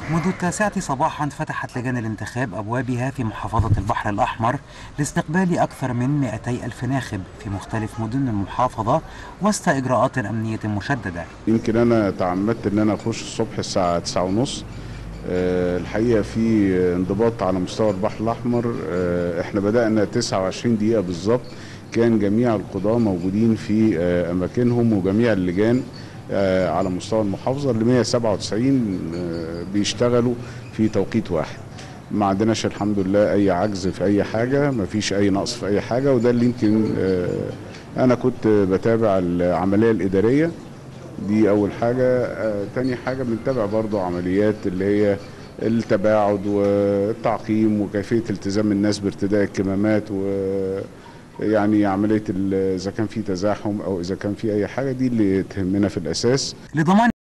منذ التاسعة صباحا فتحت لجان الانتخاب أبوابها في محافظة البحر الأحمر لاستقبال أكثر من 200 ألف ناخب في مختلف مدن المحافظة وسط إجراءات أمنية مشددة يمكن انا تعمدت ان انا اخش الصبح الساعه 9 ونص الحقيقه في انضباط على مستوى البحر الاحمر آه، احنا بدانا 29 دقيقه بالظبط كان جميع القضاه موجودين في آه، اماكنهم وجميع اللجان آه، على مستوى المحافظه ال 197 آه، بيشتغلوا في توقيت واحد ما عندناش الحمد لله اي عجز في اي حاجه ما فيش اي نقص في اي حاجه وده اللي يمكن آه، انا كنت بتابع العمليه الاداريه دي اول حاجه آه، تاني حاجه بنتابع برضو عمليات اللي هي التباعد والتعقيم وكيفيه التزام الناس بارتداء الكمامات و يعني عمليه ال- اذا كان في تزاحم او اذا كان في اي حاجه دي اللي تهمنا في الاساس لضمان